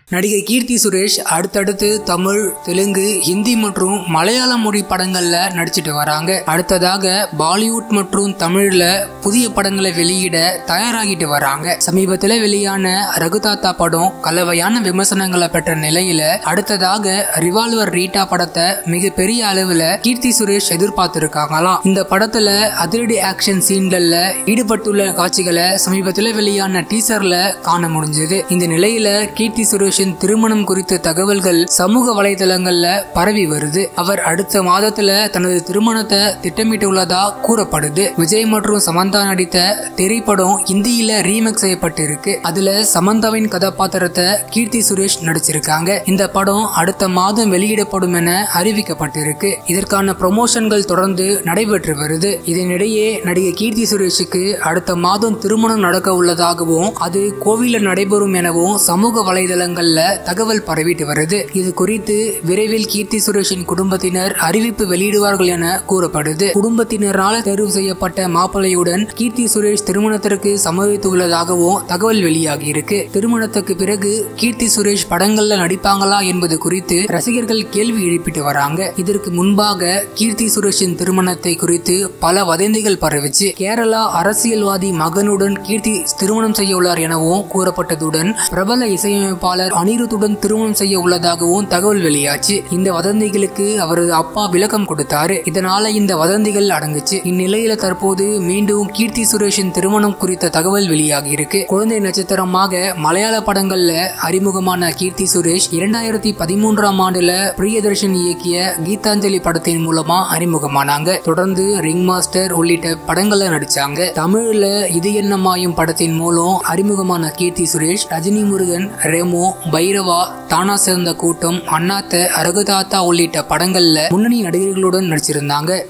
நடிகை கீர்த்தி சுரேஷ் அடுத்தடுத்து தமிழ் தெலுங்கு ஹிந்தி மற்றும் மலையாள மொழி படங்கள்ல நடிச்சிட்டு வராங்க அடுத்ததாக பாலிவுட் மற்றும் தமிழ்ல புதிய படங்களை வெளியிட தயாராகிட்டு வராங்க சமீபத்தில் வெளியான ரகுதாத்தா படம் கலவையான விமர்சனங்களை பெற்ற நிலையில அடுத்ததாக ரிவால்வர் ரீட்டா படத்தை மிக பெரிய அளவுல கீர்த்தி சுரேஷ் எதிர்பார்த்திருக்காங்களாம் இந்த படத்துல அதிரடி ஆக்ஷன் சீன்கள்ல ஈடுபட்டுள்ள காட்சிகளை சமீபத்தில் வெளியான டீசர்ல காண முடிஞ்சது இந்த நிலையில கீர்த்தி சுரேஷின் திருமணம் குறித்த தகவல்கள் சமூக வலைதளங்கள்ல பரவி வருது அவர் அடுத்த மாதத்துல தனது திருமணத்தை திட்டமிட்டுள்ளதா கூறப்படுது விஜய் மற்றும் சமந்தா நடித்த திரைப்படம் இந்தியில ரீமேக் செய்யப்பட்டிருக்கு அதுல சமந்தாவின் கதாபாத்திரத்தை கீர்த்தி சுரேஷ் நடிச்சிருக்காங்க இந்த படம் அடுத்த மாதம் வெளியிடப்படும் என அறிவிக்கப்பட்டிருக்கு இதற்கான ப்ரொமோஷன்கள் தொடர்ந்து நடைபெற்று வருது இதனிடையே நடிகை கீர்த்தி சுரேஷுக்கு அடுத்த மாதம் திருமணம் நடக்க உள்ளதாகவும் அது கோவில நடைபெறும் எனவும் சமூக வலைதளங்கள்ல தகவல் பரவிட்டு வருது இது குறித்து விரைவில் கீர்த்தி சுரேஷின் குடும்பத்தினர் அறிவிப்பு வெளியிடுவார்கள் என கூறப்படுது குடும்பத்தினரால் தேர்வு செய்யப்பட்ட மாப்பிள்ளையுடன் கீர்த்தி சுரேஷ் திருமணத்திற்கு சம்மதித்துள்ளதாகவும் தகவல் வெளியாகி இருக்கு திருமணத்துக்கு பிறகு கீர்த்தி சுரேஷ் படங்கள்ல நடிப்பாங்களா என்பது குறித்து ரசிகர்கள் கேள்வி எழுப்பிட்டு வராங்க இதற்கு முன்பாக கீர்த்தி சுரேஷின் திருமணத்தை குறித்து பல வதந்திகள் பரவிச்சு கேரளா அரசியல்வாதி மகனுடன் கீர்த்தி திருமணம் செய்ய உள்ளார் எனவும் கூறப்பட்டதுடன் பிரபல இசையமைப்பாளர் அனிருத்துடன் திருமணம் செய்ய உள்ளதாகவும் தகவல் வெளியாச்சு இந்த வதந்திகளுக்கு அவரது அப்பா விளக்கம் கொடுத்தாரு இதனால இந்த வதந்திகள் அடங்குச்சு இந்நிலையில தற்போது மீண்டும் கீர்த்தி சுரேஷின் திருமணம் குறித்த தகவல் வெளியாகி இருக்கு குழந்தை நட்சத்திரமாக மலையாள படங்கள்ல அறிமுகமான கீர்த்தி சுரேஷ் இரண்டாயிரத்தி பதிமூன்றாம் ஆண்டுல பிரியதர்ஷன் இயக்கிய கீதாஞ்சலி படத்தின் மூலமா அறிமுகமானாங்க தொடர்ந்து ரிங் மாஸ்டர் உள்ளிட்ட படங்கள்ல நடிச்சாங்க தமிழ்ல இது என்ன மாயும் படத்தின் மூலம் அறிமுகமான கீர்த்தி சுரேஷ் ரஜினி முருகன் ரெமோ பைரவா தானா சேர்ந்த கூட்டம் அண்ணாத்த அரகுதாத்தா உள்ளிட்ட படங்கள்ல முன்னணி நடிகர்களுடன் நடிச்சிருந்தாங்க